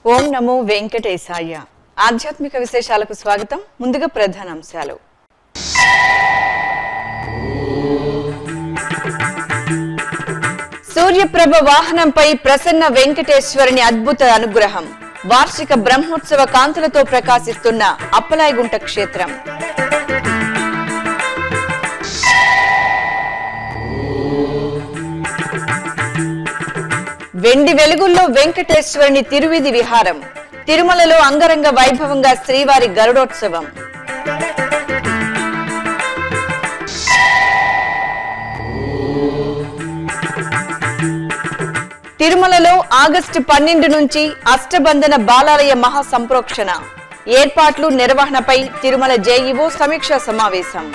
ఓం నమో వెంకటేశాయ ఆధ్యాత్మిక విశేషాలకు స్వాగతం ముందుగా ప్రధానాంశాలు సూర్యప్రభ వాహనంపై ప్రసన్న వెంకటేశ్వరుని అద్భుత అనుగ్రహం వార్షిక బ్రహ్మోత్సవ కాంతులతో ప్రకాశిస్తున్న అప్పలాయగుంట క్షేత్రం వెండి వెలుగుల్లో వెంకటేశ్వరుని తిరువిధి విహారం తిరుమలలో అంగరంగ వైభవంగా శ్రీవారి గరుడోత్సవం తిరుమలలో ఆగస్టు పన్నెండు నుంచి అష్టబంధన బాలాలయ మహా సంప్రోక్షణ ఏర్పాట్లు నిర్వహణపై తిరుమల జేఈఓ సమీక్షా సమావేశం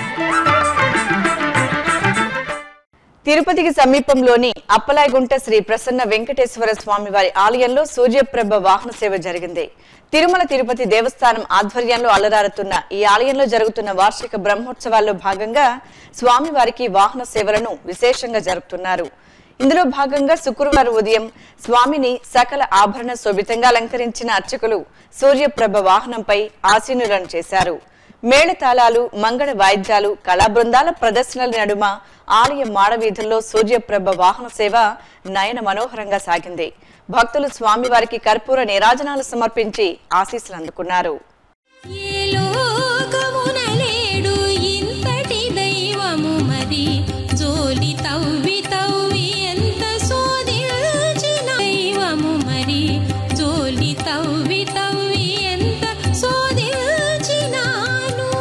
తిరుపతికి సమీపంలోని అప్పలాయగుంట శ్రీ ప్రసన్న వెంకటేశ్వర స్వామి వారి ఆలయంలో సూర్యప్రభ వాహన సేవ జరిగింది తిరుమల తిరుపతి దేవస్థానం ఆధ్వర్యంలో అలరారుతున్న ఈ ఆలయంలో జరుగుతున్న వార్షిక బ్రహ్మోత్సవాల్లో భాగంగా స్వామివారికి వాహన సేవలను విశేషంగా జరుపుతున్నారు ఇందులో భాగంగా శుక్రవారం ఉదయం స్వామిని సకల ఆభరణ శోభితంగా అలంకరించిన అర్చకులు సూర్యప్రభ వాహనంపై ఆసీనులను చేశారు మేళతాళాలు మంగళ వాయిద్యాలు కళా బృందాల ప్రదర్శనల నడుమ ఆలయ మాడవీధుల్లో సూర్యప్రభ వాహన సేవ నయన మనోహరంగా సాగింది భక్తులు స్వామివారికి కర్పూర నీరాజనాలు సమర్పించి ఆశీస్సులు అందుకున్నారు ఏ లోకమున లేడు ఇంతటి దైవము మరి జోలి తవ్వి తవ్వి ఎంత శోధించిన దైవము మరి జోలి తవ్వి తవ్వి ఎంత శోధించినాను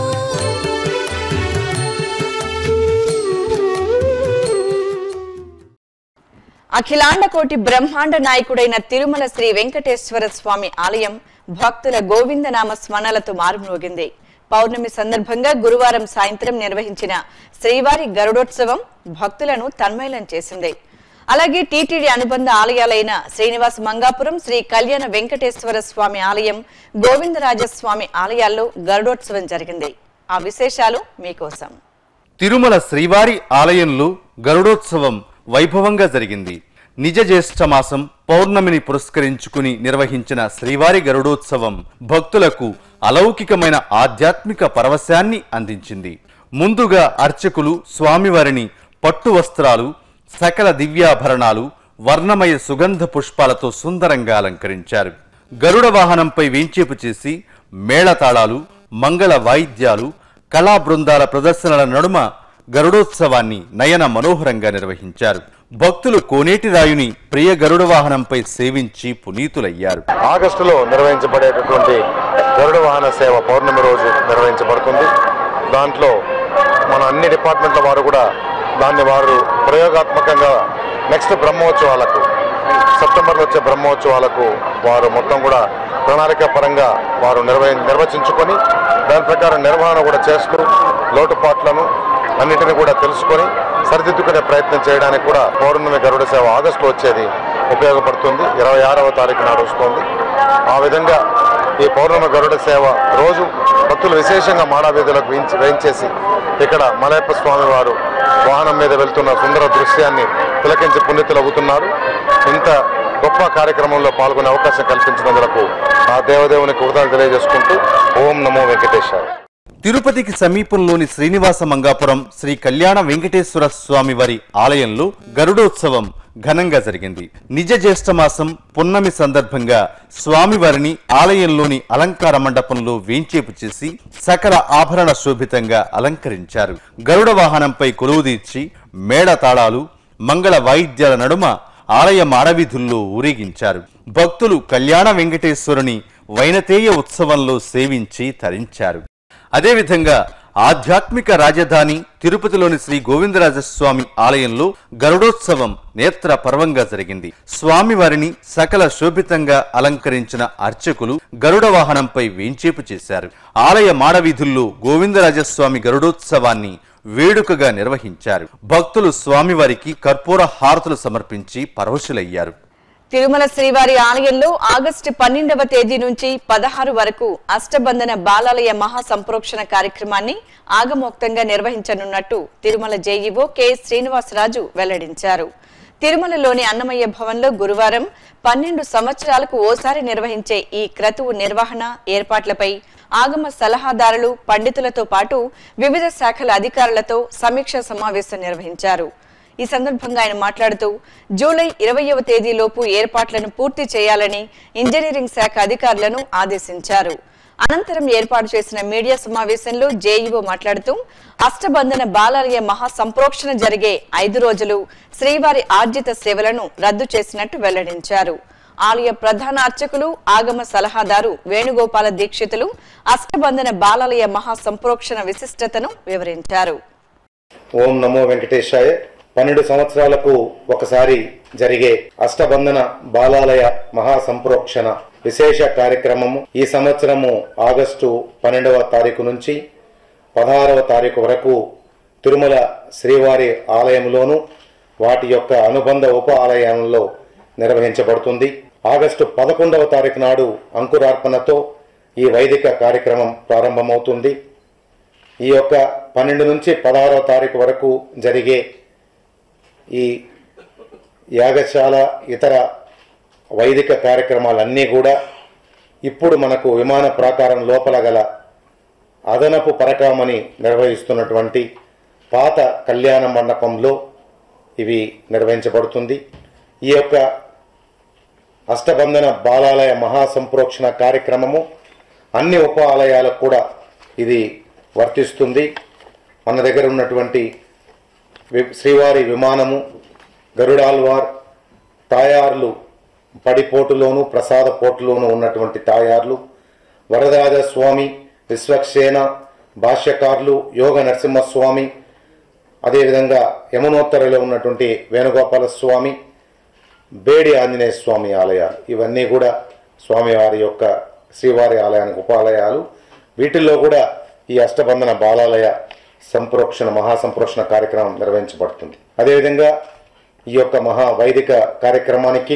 అఖిలాండ కోటి బ్రహ్మాండ నాయకుడైన తిరుమల శ్రీ వెంకటేశ్వర స్వామి ఆలయం భక్తుల గోవిందనామ స్మరణలతో మారుమ్రోగింది పౌర్ణమి సందర్భంగా గురువారం సాయంత్రం నిర్వహించిన శ్రీవారి గరుడోత్సవం భక్తులను తన్మయలం చేసింది అలాగే టీటీడీ అనుబంధ ఆలయాలైన శ్రీనివాస మంగాపురం శ్రీ కళ్యాణ వెంకటేశ్వర స్వామి ఆలయం గోవిందరాజస్వామి ఆలయాల్లో గరుడోత్సవం జరిగింది ఆ విశేషాలు మీకోసం తిరుమల శ్రీవారి ఆలయంలో గరుడోత్సవం వైభవంగా జరిగింది నిజ జ్యేష్ఠ మాసం పౌర్ణమిని పురస్కరించుకుని నిర్వహించిన శ్రీవారి గరుడోత్సవం భక్తులకు అలౌకికమైన ఆధ్యాత్మిక పరవశాన్ని అందించింది ముందుగా అర్చకులు స్వామివారిని పట్టు వస్త్రాలు సకల దివ్యాభరణాలు వర్ణమయ సుగంధ పుష్పాలతో సుందరంగా అలంకరించారు గరుడ వాహనంపై వేంచేపు చేసి మేళతాళాలు మంగళ వాయిద్యాలు కళా బృందాల ప్రదర్శనల నడుమ గరుడోత్సవాన్ని నయన మనోహరంగా నిర్వహించారు భక్తులు కోనేటి రాయుని ప్రియ గరుడ వాహనంపై సేవించి పునీతులయ్యారు ఆగస్టులో నిర్వహించబడేటటువంటి గరుడ వాహన సేవ పౌర్ణమి రోజు నిర్వహించబడుతుంది దాంట్లో మన అన్ని డిపార్ట్మెంట్ల వారు కూడా దాన్ని వారు ప్రయోగాత్మకంగా నెక్స్ట్ బ్రహ్మోత్సవాలకు సెప్టెంబర్లో వచ్చే బ్రహ్మోత్సవాలకు వారు మొత్తం కూడా ప్రణాళిక పరంగా వారు నిర్వహి నిర్వచించుకొని దాని ప్రకారం నిర్వహణ కూడా చేస్తూ లోటుపాట్లను అన్నిటిని కూడా తెలుసుకొని సరిదిద్దుకునే ప్రయత్నం చేయడానికి కూడా పౌర్ణమి గరుడ సేవ ఆగస్టులో వచ్చేది ఉపయోగపడుతుంది ఇరవై ఆరవ తారీఖు నాడు వస్తుంది ఆ విధంగా ఈ పౌర్ణమి గరుడ సేవ రోజు భక్తులు విశేషంగా మాడావీధులకు వేయించి వేయించేసి ఇక్కడ మలయప్ప స్వామి వారు వాహనం మీద వెళ్తున్న సుందర దృశ్యాన్ని తిలకించి పుణ్యతులవుతున్నారు ఇంత గొప్ప కార్యక్రమంలో పాల్గొనే అవకాశం కల్పించినందుకు ఆ దేవదేవుని కృతజ్ఞతలు తెలియజేసుకుంటూ ఓం నమో వెంకటేశాయ తిరుపతికి సమీపంలోని శ్రీనివాస మంగాపురం శ్రీ కళ్యాణ వెంకటేశ్వర స్వామి వారి ఆలయంలో గరుడోత్సవం ఘనంగా జరిగింది నిజ జ్యేష్ఠ మాసం పున్నమి సందర్భంగా స్వామివారిని ఆలయంలోని అలంకార మండపంలో వేంచేపు చేసి సకల ఆభరణ శోభితంగా అలంకరించారు గరుడ వాహనంపై కొలువుదీర్చి మేళతాళాలు మంగళ వాయిద్యాల నడుమ ఆలయ మాడవీధుల్లో ఊరేగించారు భక్తులు కళ్యాణ వెంకటేశ్వరుని వైనతేయ ఉత్సవంలో సేవించి తరించారు అదేవిధంగా ఆధ్యాత్మిక రాజధాని తిరుపతిలోని శ్రీ గోవిందరాజస్వామి ఆలయంలో గరుడోత్సవం నేత్ర పర్వంగా జరిగింది స్వామివారిని సకల శోభితంగా అలంకరించిన అర్చకులు గరుడ వాహనంపై వేంచేపు చేశారు ఆలయ మాడవీధుల్లో గోవిందరాజస్వామి గరుడోత్సవాన్ని వేడుకగా నిర్వహించారు భక్తులు స్వామివారికి కర్పూర హారతులు సమర్పించి పరవశులయ్యారు తిరుమల శ్రీవారి ఆలయంలో ఆగస్టు పన్నెండవ తేదీ నుంచి పదహారు వరకు అష్టబంధన బాలాలయ మహా సంప్రోక్షణ కార్యక్రమాన్ని ఆగమోక్తంగా నిర్వహించనున్నట్టు తిరుమల జేఈఓ కె శ్రీనివాసరాజు వెల్లడించారు తిరుమలలోని అన్నమయ్య భవన్లో గురువారం పన్నెండు సంవత్సరాలకు ఓసారి నిర్వహించే ఈ క్రతువు నిర్వహణ ఏర్పాట్లపై ఆగమ సలహాదారులు పండితులతో పాటు వివిధ శాఖల అధికారులతో సమీక్ష సమావేశం నిర్వహించారు ఈ సందర్భంగా ఆయన మాట్లాడుతూ జూలై ఇరవయవ తేదీలోపు ఏర్పాట్లను పూర్తి చేయాలని ఇంజనీరింగ్ శాఖ అధికారులను ఆదేశించారు అనంతరం ఏర్పాటు చేసిన మీడియా సమావేశంలో జేఈఓ మాట్లాడుతూ అష్టబంధన బాలాలయ మహా సంప్రోక్షణ జరిగే ఐదు రోజులు శ్రీవారి ఆర్జిత సేవలను రద్దు చేసినట్టు వెల్లడించారు ఆలయ ప్రధాన అర్చకులు ఆగమ సలహాదారు వేణుగోపాల దీక్షితులు అష్టబంధన బాలాలయ మహా సంప్రోక్షణ విశిష్టతను వివరించారు ఓం నమో వెంకటేశాయ పన్నెండు సంవత్సరాలకు ఒకసారి జరిగే అష్టబంధన బాలాలయ మహా సంప్రోక్షణ విశేష కార్యక్రమము ఈ సంవత్సరము ఆగస్టు పన్నెండవ తారీఖు నుంచి పదహారవ తారీఖు వరకు తిరుమల శ్రీవారి ఆలయంలోను వాటి యొక్క అనుబంధ ఉప ఆలయంలో నిర్వహించబడుతుంది ఆగస్టు పదకొండవ తారీఖు నాడు అంకురార్పణతో ఈ వైదిక కార్యక్రమం ప్రారంభమవుతుంది ఈ యొక్క పన్నెండు నుంచి పదహారవ తారీఖు వరకు జరిగే ఈ యాగశాల ఇతర వైదిక కార్యక్రమాలన్నీ కూడా ఇప్పుడు మనకు విమాన ప్రాకారం లోపల గల అదనపు పరకామని నిర్వహిస్తున్నటువంటి పాత కళ్యాణ మండపంలో ఇవి నిర్వహించబడుతుంది ఈ యొక్క అష్టబంధన బాలాలయ మహాసంప్రోక్షణ కార్యక్రమము అన్ని ఉప ఆలయాలకు కూడా ఇది వర్తిస్తుంది మన దగ్గర ఉన్నటువంటి వి- శ్రీవారి విమానము గరుడాల్వార్ తాయార్లు పడిపోటులోను ప్రసాద పోటులోను ఉన్నటువంటి తాయార్లు వరదరాజ స్వామి విశ్వక్సేన భాష్యకారులు యోగ నరసింహస్వామి అదేవిధంగా యమునోత్తరలో ఉన్నటువంటి వేణుగోపాల స్వామి బేడి ఆంజనేయ స్వామి ఆలయాలు ఇవన్నీ కూడా స్వామివారి యొక్క శ్రీవారి ఆలయానికి ఉపాలయాలు వీటిల్లో కూడా ఈ అష్టబంధన బాలాలయ సంప్రోక్షణ మహాసంప్రోక్షణ కార్యక్రమం నిర్వహించబడుతుంది అదేవిధంగా ఈ యొక్క మహా వైదిక కార్యక్రమానికి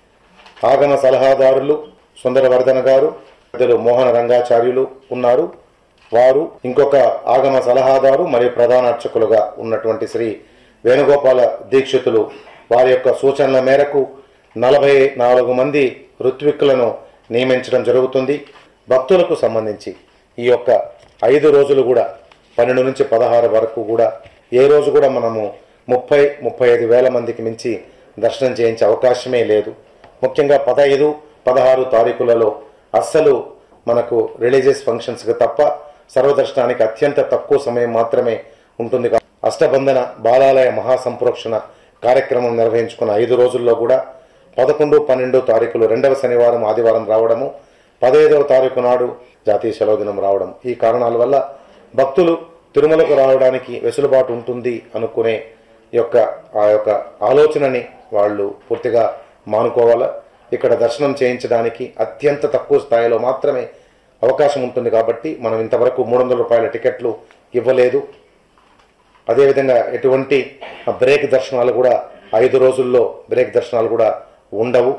ఆగమ సలహాదారులు సుందరవర్ధన గారు పెద్దలు మోహన రంగాచార్యులు ఉన్నారు వారు ఇంకొక ఆగమ సలహాదారు మరియు ప్రధాన అర్చకులుగా ఉన్నటువంటి శ్రీ వేణుగోపాల దీక్షితులు వారి యొక్క సూచనల మేరకు నలభై నాలుగు మంది ఋత్విక్కులను నియమించడం జరుగుతుంది భక్తులకు సంబంధించి ఈ యొక్క ఐదు రోజులు కూడా పన్నెండు నుంచి పదహారు వరకు కూడా ఏ రోజు కూడా మనము ముప్పై ముప్పై ఐదు వేల మందికి మించి దర్శనం చేయించే అవకాశమే లేదు ముఖ్యంగా పదహైదు పదహారు తారీఖులలో అస్సలు మనకు రిలీజియస్ ఫంక్షన్స్కి తప్ప సర్వదర్శనానికి అత్యంత తక్కువ సమయం మాత్రమే ఉంటుంది కా- అష్టబంధన బాలాలయ మహాసంప్రోక్షణ కార్యక్రమం నిర్వహించుకున్న ఐదు రోజుల్లో కూడా పదకొండు పన్నెండు తారీఖులు రెండవ శనివారం ఆదివారం రావడము పదహైదవ తారీఖు నాడు జాతీయ సెలవు దినం రావడం ఈ కారణాల వల్ల భక్తులు తిరుమలకు రావడానికి వెసులుబాటు ఉంటుంది అనుకునే యొక్క ఆ యొక్క ఆలోచనని వాళ్ళు పూర్తిగా మానుకోవాలా ఇక్కడ దర్శనం చేయించడానికి అత్యంత తక్కువ స్థాయిలో మాత్రమే అవకాశం ఉంటుంది కాబట్టి మనం ఇంతవరకు మూడు వందల రూపాయల టికెట్లు ఇవ్వలేదు అదేవిధంగా ఎటువంటి బ్రేక్ దర్శనాలు కూడా ఐదు రోజుల్లో బ్రేక్ దర్శనాలు కూడా ఉండవు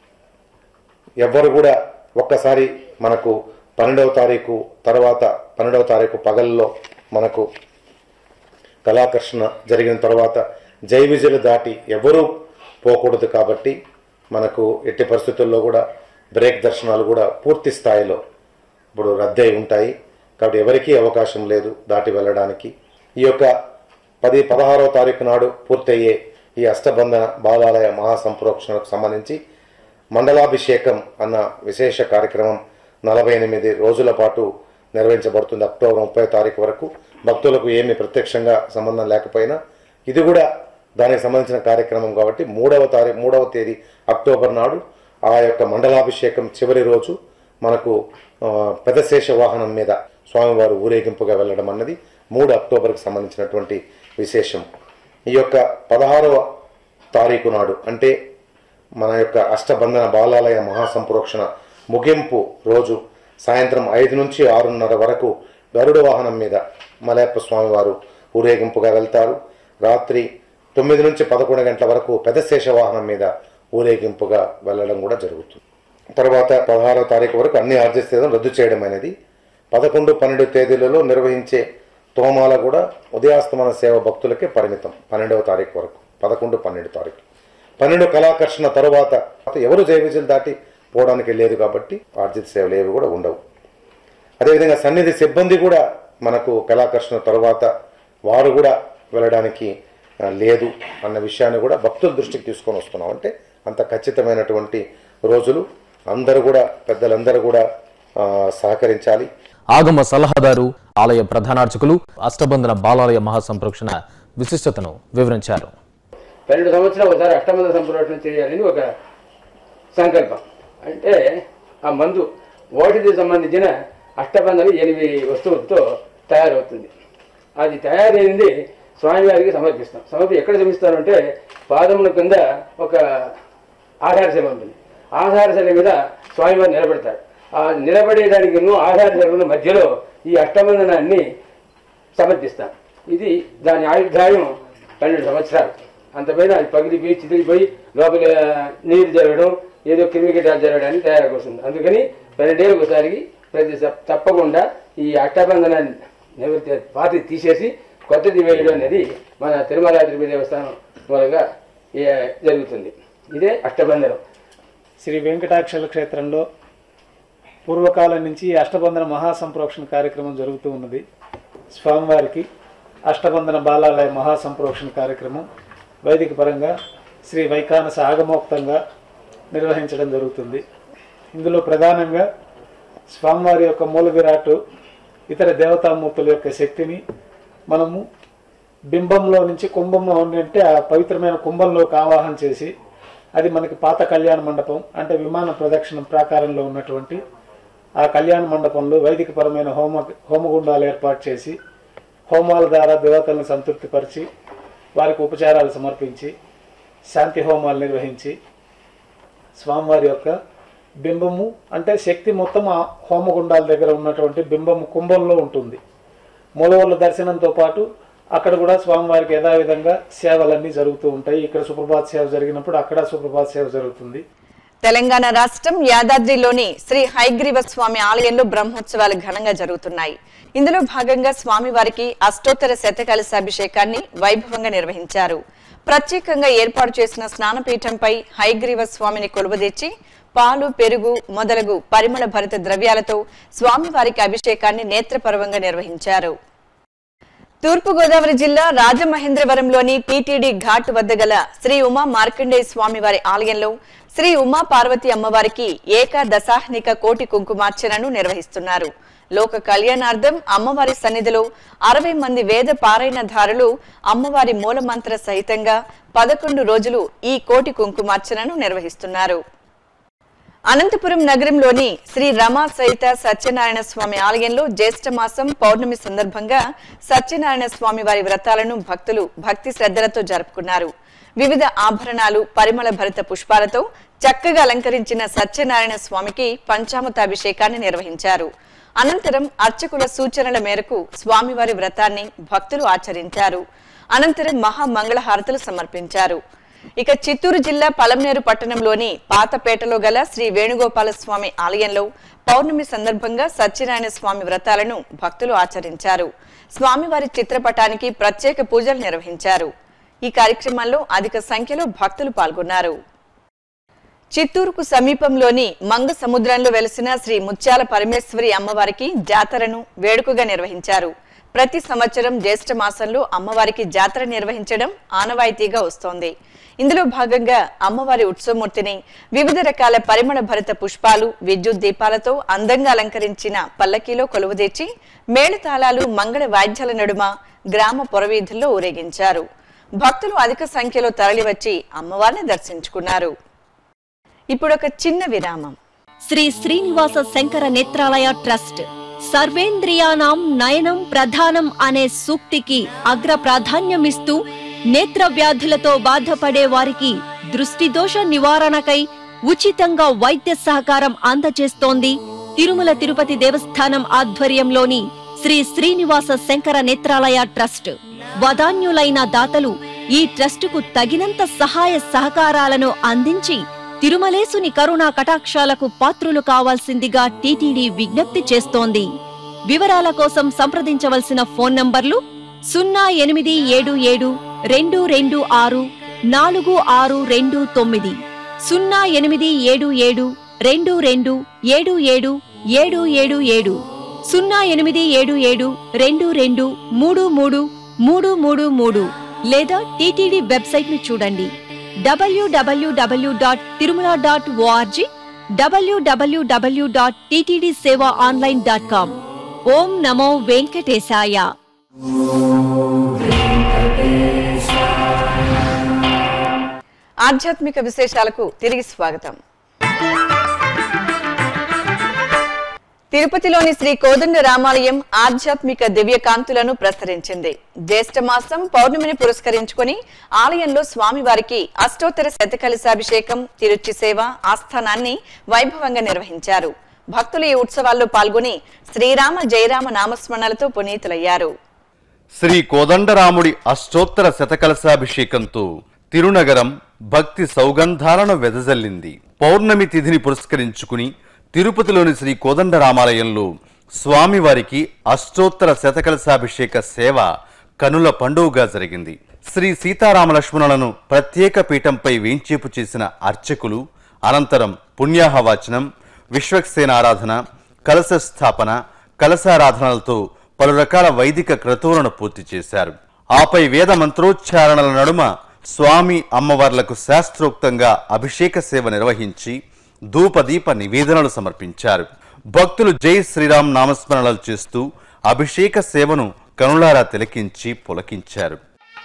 ఎవ్వరు కూడా ఒక్కసారి మనకు పన్నెండవ తారీఖు తర్వాత పన్నెండవ తారీఖు పగల్లో మనకు కళాకర్షణ జరిగిన తర్వాత జై విజయలు దాటి ఎవరూ పోకూడదు కాబట్టి మనకు ఎట్టి పరిస్థితుల్లో కూడా బ్రేక్ దర్శనాలు కూడా పూర్తి స్థాయిలో ఇప్పుడు రద్దయి ఉంటాయి కాబట్టి ఎవరికీ అవకాశం లేదు దాటి వెళ్ళడానికి ఈ యొక్క పది పదహారవ తారీఖు నాడు పూర్తయ్యే ఈ అష్టబంధన బాలాలయ మహాసంప్రోక్షణకు సంబంధించి మండలాభిషేకం అన్న విశేష కార్యక్రమం నలభై ఎనిమిది రోజుల పాటు నిర్వహించబడుతుంది అక్టోబర్ ముప్పై తారీఖు వరకు భక్తులకు ఏమి ప్రత్యక్షంగా సంబంధం లేకపోయినా ఇది కూడా దానికి సంబంధించిన కార్యక్రమం కాబట్టి మూడవ తారీఖు మూడవ తేదీ అక్టోబర్ నాడు ఆ యొక్క మండలాభిషేకం చివరి రోజు మనకు ఆ, పెదశేష వాహనం మీద స్వామివారు ఊరేగింపుగా వెళ్ళడం అన్నది మూడు అక్టోబర్కి సంబంధించినటువంటి విశేషం ఈ యొక్క పదహారవ తారీఖు నాడు అంటే మన యొక్క అష్టబంధన బాలాలయ మహాసంప్రోక్షణ ముగింపు రోజు సాయంత్రం ఐదు నుంచి ఆరున్నర వరకు గరుడ వాహనం మీద మలయప్ప స్వామివారు ఊరేగింపుగా వెళ్తారు రాత్రి తొమ్మిది నుంచి పదకొండు గంటల వరకు పెదశేష వాహనం మీద ఊరేగింపుగా వెళ్ళడం కూడా జరుగుతుంది తర్వాత పదహారో తారీఖు వరకు అన్ని ఆర్జిస్తేదం రద్దు చేయడం అనేది పదకొండు పన్నెండు తేదీలలో నిర్వహించే తోమాల కూడా ఉదయాస్తమన సేవ భక్తులకే పరిమితం పన్నెండవ తారీఖు వరకు పదకొండు పన్నెండు తారీఖు పన్నెండు కళాకర్షణ తరువాత ఎవరు జయ విజయలు దాటి పోవడానికి లేదు కాబట్టి ఆర్జిత సేవలు ఏవి కూడా ఉండవు అదేవిధంగా సన్నిధి సిబ్బంది కూడా మనకు కళాకర్షణ తర్వాత వారు కూడా వెళ్ళడానికి ఆ, లేదు అన్న విషయాన్ని కూడా భక్తుల దృష్టికి తీసుకొని వస్తున్నాం అంటే అంత ఖచ్చితమైనటువంటి రోజులు అందరూ కూడా పెద్దలందరూ కూడా ఆ, సహకరించాలి ఆగమ సలహాదారు ఆలయ ప్రధానార్చకులు అష్టబంధన బాలాలయ మహాసంప్రోక్షణ విశిష్టతను వివరించారు పన్నెండు సంవత్సరాలు ఒకసారి అష్టమంద సంప్రోషణ చేయాలని ఒక సంకల్పం అంటే ఆ మందు ఓటికి సంబంధించిన అష్టబంధన ఎనిమిది వస్తువులతో తయారవుతుంది అది తయారైంది స్వామివారికి సమర్పిస్తాం సమర్పి ఎక్కడ సమర్పిస్తారంటే పాదముల కింద ఒక ఆధారశిల ఉంటుంది ఆధారశిల మీద స్వామివారు నిలబడతారు ఆ నిలబడేదానికి ఆధారశిల మధ్యలో ఈ అష్టబంధనాన్ని సమర్పిస్తాం ఇది దాని ఆయుర్దాయం పన్నెండు సంవత్సరాలు అంతపైన అది పగిలిపోయి చితికిపోయి లోపల నీరు జరగడం ఏదో క్రిమికీటాలు జరగడానికి తయారవుతుంది అందుకని పన్నెండేళ్ళకి ఒకసారికి ప్రతి సప్- తప్పకుండా ఈ అష్టబంధనాన్ని నివృత్తి పాతి తీసేసి కొత్తది వేయడం అనేది మన తిరుమల తిరుపతి దేవస్థానం మూలంగా ఏ- జరుగుతుంది ఇదే అష్టబంధనం శ్రీ వెంకటాక్షల క్షేత్రంలో పూర్వకాలం నుంచి ఈ అష్టబంధన మహాసంప్రోక్షణ కార్యక్రమం జరుగుతూ ఉన్నది స్వామివారికి అష్టబంధన బాలాలయ మహాసంప్రోక్షణ కార్యక్రమం వైదిక పరంగా శ్రీ వైకానస ఆగమోక్తంగా నిర్వహించడం జరుగుతుంది ఇందులో ప్రధానంగా స్వామివారి యొక్క మూల విరాటు ఇతర దేవతామూర్తుల యొక్క శక్తిని మనము బింబంలో నుంచి కుంభంలో అంటే ఆ పవిత్రమైన కుంభంలోకి ఆవాహన చేసి అది మనకి పాత కళ్యాణ మండపం అంటే విమాన ప్రదక్షిణ ప్రాకారంలో ఉన్నటువంటి ఆ కళ్యాణ మండపంలో వైదికపరమైన హోమ హోమగుండాలు ఏర్పాటు చేసి హోమాల ద్వారా దేవతలను సంతృప్తిపరిచి వారికి ఉపచారాలు సమర్పించి శాంతి హోమాలు నిర్వహించి స్వామివారి యొక్క బింబము అంటే శక్తి మొత్తం ఆ హోమగుండాల దగ్గర ఉన్నటువంటి బింబము కుంభంలో ఉంటుంది మూలవర్ల దర్శనంతో పాటు అక్కడ కూడా స్వామివారికి యథావిధంగా సేవలన్నీ జరుగుతూ ఉంటాయి ఇక్కడ సుప్రభాత్ సేవ జరిగినప్పుడు అక్కడ సుప్రభాత్ సేవ జరుగుతుంది తెలంగాణ రాష్ట్రం యాదాద్రిలోని శ్రీ హైగ్రీవ స్వామి ఆలయంలో బ్రహ్మోత్సవాలు ఘనంగా జరుగుతున్నాయి ఇందులో భాగంగా స్వామివారికి అష్టోత్తర శతకలశాభిషేకాన్ని వైభవంగా నిర్వహించారు ప్రత్యేకంగా ఏర్పాటు చేసిన స్నానపీఠంపై హైగ్రీవ స్వామిని కొలువదీర్చి పాలు పెరుగు మొదలగు పరిమళ భరిత ద్రవ్యాలతో స్వామివారికి అభిషేకాన్ని నేత్రపర్వంగా నిర్వహించారు తూర్పుగోదావరి జిల్లా రాజమహేంద్రవరంలోని టీటీడీ ఘాట్ వద్ద గల శ్రీ ఉమా మార్కండేయ స్వామివారి ఆలయంలో శ్రీ ఉమా పార్వతి అమ్మవారికి ఏకాదశాహ్నిక కోటి కుంకుమార్చనను నిర్వహిస్తున్నారు లోక కళ్యాణార్థం అమ్మవారి సన్నిధిలో అరవై మంది వేద పారాయణధారులు అమ్మవారి మూలమంత్ర సహితంగా పదకొండు రోజులు ఈ కోటి కుంకుమార్చనను నిర్వహిస్తున్నారు అనంతపురం నగరంలోని శ్రీ రమా సహిత సత్యనారాయణ స్వామి ఆలయంలో జ్యేష్ఠ మాసం పౌర్ణమి సందర్భంగా సత్యనారాయణ స్వామి వారి వ్రతాలను భక్తులు భక్తి శ్రద్ధలతో జరుపుకున్నారు వివిధ ఆభరణాలు పరిమళ భరిత పుష్పాలతో చక్కగా అలంకరించిన సత్యనారాయణ స్వామికి పంచామృతాభిషేకాన్ని నిర్వహించారు అనంతరం అర్చకుల సూచనల మేరకు స్వామివారి వ్రతాన్ని భక్తులు ఆచరించారు అనంతరం మహామంగళహారతులు సమర్పించారు ఇక చిత్తూరు జిల్లా పలంనేరు పట్టణంలోని పాతపేటలో గల శ్రీ వేణుగోపాల స్వామి ఆలయంలో పౌర్ణమి సందర్భంగా సత్యనారాయణ స్వామి వ్రతాలను భక్తులు ఆచరించారు స్వామివారి చిత్రపటానికి ప్రత్యేక పూజలు నిర్వహించారు ఈ కార్యక్రమంలో అధిక సంఖ్యలో భక్తులు పాల్గొన్నారు చిత్తూరుకు సమీపంలోని మంగ సముద్రంలో వెలిసిన శ్రీ ముత్యాల పరమేశ్వరి అమ్మవారికి జాతరను వేడుకగా నిర్వహించారు ప్రతి సంవత్సరం జ్యేష్ఠ మాసంలో అమ్మవారికి జాతర నిర్వహించడం ఆనవాయితీగా వస్తోంది ఇందులో భాగంగా అమ్మవారి ఉత్సవమూర్తిని వివిధ రకాల పరిమళ భరిత పుష్పాలు విద్యుత్ దీపాలతో అందంగా అలంకరించిన పల్లకీలో కొలువుదీర్చి మేళతాళాలు మంగళ వాయిద్యాల నడుమ గ్రామ పొరవీధుల్లో ఊరేగించారు భక్తులు అధిక సంఖ్యలో తరలివచ్చి అమ్మవారిని దర్శించుకున్నారు ఇప్పుడు ఒక చిన్న విరామం శ్రీ శ్రీనివాస శంకర నేత్రాలయ ట్రస్ట్ సర్వేంద్రియానాం నయనం ప్రధానం అనే సూక్తికి అగ్ర ప్రాధాన్యమిస్తూ నేత్ర వ్యాధులతో బాధపడే వారికి దృష్టి దోష నివారణకై ఉచితంగా వైద్య సహకారం అందజేస్తోంది తిరుమల తిరుపతి దేవస్థానం ఆధ్వర్యంలోని శ్రీ శ్రీనివాస శంకర నేత్రాలయ ట్రస్ట్ వదాన్యులైన దాతలు ఈ ట్రస్టుకు తగినంత సహాయ సహకారాలను అందించి తిరుమలేసుని కరుణా కటాక్షాలకు పాత్రులు కావాల్సిందిగా టీటీడీ విజ్ఞప్తి చేస్తోంది వివరాల కోసం సంప్రదించవలసిన ఫోన్ నంబర్లు సున్నా ఎనిమిది ఏడు ఏడు రెండు రెండు ఆరు నాలుగు ఆరు రెండు తొమ్మిది సున్నా ఎనిమిది ఏడు ఏడు రెండు రెండు ఏడు ఏడు ఏడు ఏడు ఏడు సున్నా ఎనిమిది ఏడు ఏడు రెండు రెండు మూడు మూడు మూడు మూడు మూడు లేదా టీటీడీ వెబ్సైట్ను చూడండి WWW dot Tirumala dot ORG WWW dot TTD seva online dot com ఓం నమో వెంకటేశాయ ఆధ్యాత్మిక విశేషాలకు తిరిగి స్వాగతం తిరుపతిలోని శ్రీ కోదండ రామాలయం ఆధ్యాత్మిక దివ్య కాంతులను ప్రసరించింది జ్యేష్ఠ మాసం పౌర్ణమిని పురస్కరించుకుని ఆలయంలో స్వామివారికి అష్టోత్తర శతకలశాభిషేకం తిరుచి సేవ ఆస్థానాన్ని వైభవంగా నిర్వహించారు భక్తులు ఈ ఉత్సవాల్లో పాల్గొని శ్రీరామ జయరామ నామస్మరణలతో పునీతులయ్యారు శ్రీ కోదండరాముడి అష్టోత్తర శతకలశాభిషేకంతో తిరునగరం భక్తి సౌగంధాలను వెదజల్లింది పౌర్ణమి తిథిని పురస్కరించుకుని తిరుపతిలోని శ్రీ కోదండరామాలయంలో స్వామివారికి అష్టోత్తర శతకలశాభిషేక సేవ కనుల పండుగగా జరిగింది శ్రీ సీతారామ లక్ష్మణులను ప్రత్యేక పీఠంపై వేంచేపు చేసిన అర్చకులు అనంతరం పుణ్యాహవాచనం విశ్వక్సేన ఆరాధన కలశ స్థాపన కలశారాధనలతో పలు రకాల వైదిక క్రతువులను పూర్తి చేశారు ఆపై వేద మంత్రోచ్చారణల నడుమ స్వామి అమ్మవార్లకు శాస్త్రోక్తంగా అభిషేక సేవ నిర్వహించి ధూపదీప నివేదనలు సమర్పించారు భక్తులు జై శ్రీరామ్ నామస్మరణలు చేస్తూ అభిషేక సేవను కనులారా తిలకించి పులకించారు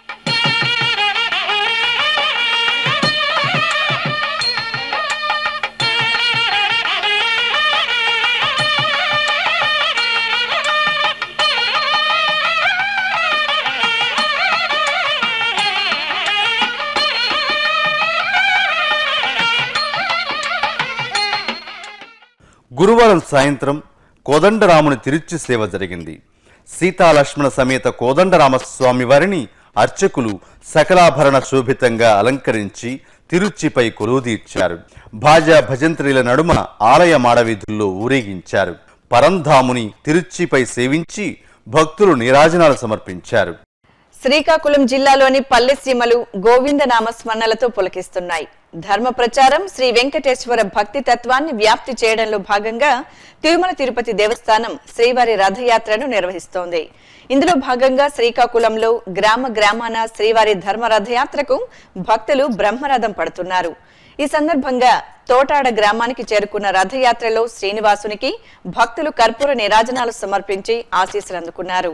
గురువారం సాయంత్రం కోదండరాముని తిరుచి సేవ జరిగింది సీతాలక్ష్మణ సమేత కోదండరామస్వామి వారిని అర్చకులు సకలాభరణ శోభితంగా అలంకరించి తిరుచిపై కొలువుదీర్చారు భాజా భజంత్రీల నడుమ ఆలయ మాడవీధుల్లో ఊరేగించారు పరంధాముని తిరుచిపై సేవించి భక్తులు నీరాజనాలు సమర్పించారు శ్రీకాకుళం జిల్లాలోని పల్లె సీమలు గోవింద నామస్మరణలతో పులకిస్తున్నాయి ధర్మ ప్రచారం శ్రీ వెంకటేశ్వర భక్తి తత్వాన్ని వ్యాప్తి చేయడంలో భాగంగా తిరుమల తిరుపతి దేవస్థానం శ్రీవారి రథయాత్రను నిర్వహిస్తోంది ఇందులో భాగంగా శ్రీకాకుళంలో గ్రామ గ్రామాన శ్రీవారి ధర్మ రథయాత్రకు భక్తులు బ్రహ్మరథం పడుతున్నారు ఈ సందర్భంగా తోటాడ గ్రామానికి చేరుకున్న రథయాత్రలో శ్రీనివాసునికి భక్తులు కర్పూర నీరాజనాలు సమర్పించి ఆశీస్సులు అందుకున్నారు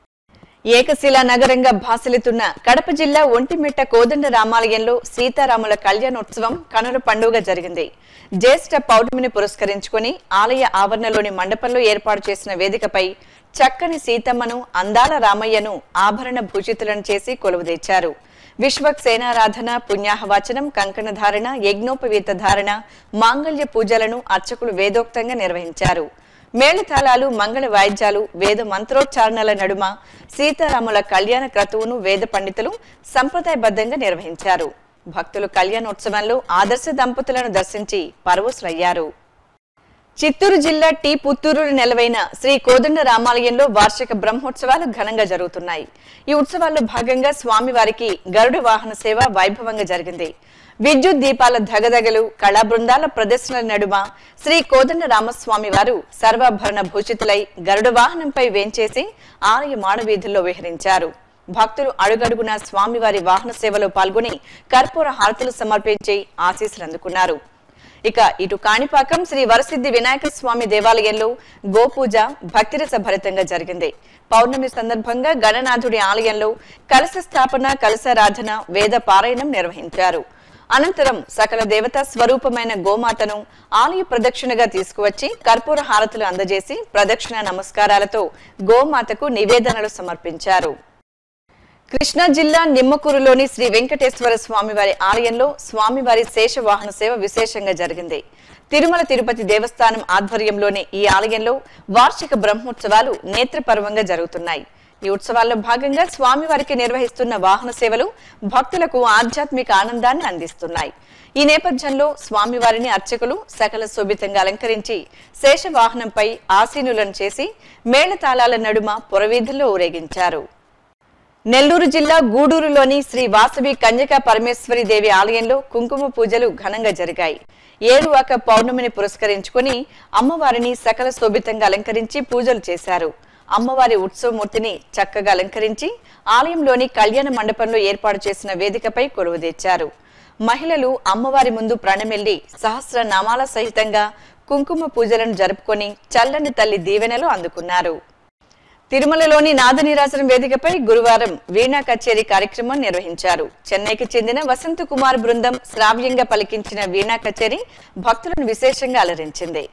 ఏకశిలా నగరంగా భాసలితున్న కడప జిల్లా ఒంటిమిట్ట కోదండ రామాలయంలో సీతారాముల కళ్యాణోత్సవం కనుల పండుగ జరిగింది జ్యేష్ఠ పౌర్ణమిని పురస్కరించుకుని ఆలయ ఆవరణలోని మండపంలో ఏర్పాటు చేసిన వేదికపై చక్కని సీతమ్మను అందాల రామయ్యను ఆభరణ భూషితులను చేసి కొలువుదీర్చారు విశ్వక్ సేనారాధన పుణ్యాహవాచనం కంకణ ధారణ యజ్ఞోపవీత ధారణ మాంగళ్య పూజలను అర్చకులు వేదోక్తంగా నిర్వహించారు మేళతాళాలు మంగళ వాయిద్యాలు వేద మంత్రోచ్చారణల నడుమ సీతారాముల కళ్యాణ క్రతువును వేద పండితులు సంప్రదాయబద్ధంగా నిర్వహించారు భక్తులు కళ్యాణోత్సవంలో ఆదర్శ దంపతులను దర్శించి పరవశులయ్యారు చిత్తూరు జిల్లా టీ పుత్తూరు నెలవైన శ్రీ కోదండ రామాలయంలో వార్షిక బ్రహ్మోత్సవాలు ఘనంగా జరుగుతున్నాయి ఈ ఉత్సవాల్లో భాగంగా స్వామివారికి గరుడ వాహన సేవ వైభవంగా జరిగింది విద్యుత్ దీపాల ధగధగలు కళా బృందాల ప్రదర్శనల నడుమ శ్రీ కోదండ రామస్వామి వారు సర్వాభరణ భూషితులై గరుడ వాహనంపై వేంచేసి ఆలయ మాడవీధుల్లో విహరించారు భక్తులు అడుగడుగున స్వామివారి వాహన సేవలో పాల్గొని కర్పూర హారతులు సమర్పించి ఆశీస్సులు అందుకున్నారు ఇక ఇటు కాణిపాకం శ్రీ వరసిద్ధి వినాయక స్వామి దేవాలయంలో గోపూజ భక్తిరస భరితంగా జరిగింది పౌర్ణమి సందర్భంగా గణనాథుడి ఆలయంలో కలశ స్థాపన కలశారాధన వేద పారాయణం నిర్వహించారు అనంతరం సకల దేవతా స్వరూపమైన గోమాతను ఆలయ ప్రదక్షిణగా తీసుకువచ్చి కర్పూర హారతులు అందజేసి ప్రదక్షిణ నమస్కారాలతో గోమాతకు నివేదనలు సమర్పించారు కృష్ణా జిల్లా నిమ్మకూరులోని శ్రీ వెంకటేశ్వర స్వామివారి ఆలయంలో స్వామివారి శేష వాహన సేవ విశేషంగా జరిగింది తిరుమల తిరుపతి దేవస్థానం ఆధ్వర్యంలోని ఈ ఆలయంలో వార్షిక బ్రహ్మోత్సవాలు నేత్రపర్వంగా జరుగుతున్నాయి ఈ ఉత్సవాల్లో భాగంగా స్వామివారికి నిర్వహిస్తున్న వాహన సేవలు భక్తులకు ఆధ్యాత్మిక ఆనందాన్ని అందిస్తున్నాయి ఈ నేపథ్యంలో స్వామివారిని అర్చకులు సకల శోభితంగా అలంకరించి శేష వాహనంపై ఆసీనులను చేసి మేళతాళాల నడుమ పురవీధుల్లో ఊరేగించారు నెల్లూరు జిల్లా గూడూరులోని శ్రీ వాసవి కన్యకా పరమేశ్వరి దేవి ఆలయంలో కుంకుమ పూజలు ఘనంగా జరిగాయి ఏరువాక పౌర్ణమిని పురస్కరించుకుని అమ్మవారిని సకల శోభితంగా అలంకరించి పూజలు చేశారు అమ్మవారి ఉత్సవమూర్తిని చక్కగా అలంకరించి ఆలయంలోని కళ్యాణ మండపంలో ఏర్పాటు చేసిన వేదికపై కొలువు తెచ్చారు మహిళలు అమ్మవారి ముందు ప్రణమెల్లి సహస్ర నామాల సహితంగా కుంకుమ పూజలను జరుపుకొని చల్లని తల్లి దీవెనలు అందుకున్నారు తిరుమలలోని నాదనీరాసనం వేదికపై గురువారం వీణా కచేరీ కార్యక్రమం నిర్వహించారు చెన్నైకి చెందిన వసంత కుమార్ బృందం శ్రావ్యంగా పలికించిన వీణా కచేరీ భక్తులను విశేషంగా అలరించింది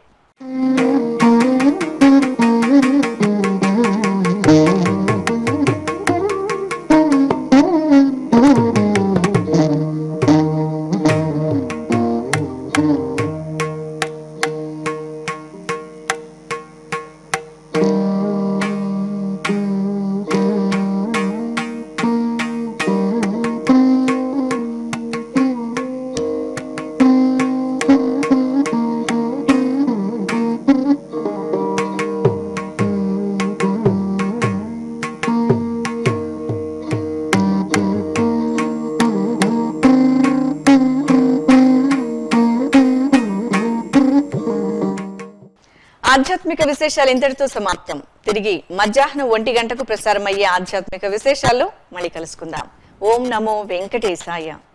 ఆధ్యాత్మిక విశేషాలు ఇంతటితో సమాప్తం తిరిగి మధ్యాహ్నం ఒంటి గంటకు ప్రసారమయ్యే ఆధ్యాత్మిక విశేషాల్లో మళ్ళీ కలుసుకుందాం ఓం నమో వెంకటేశాయ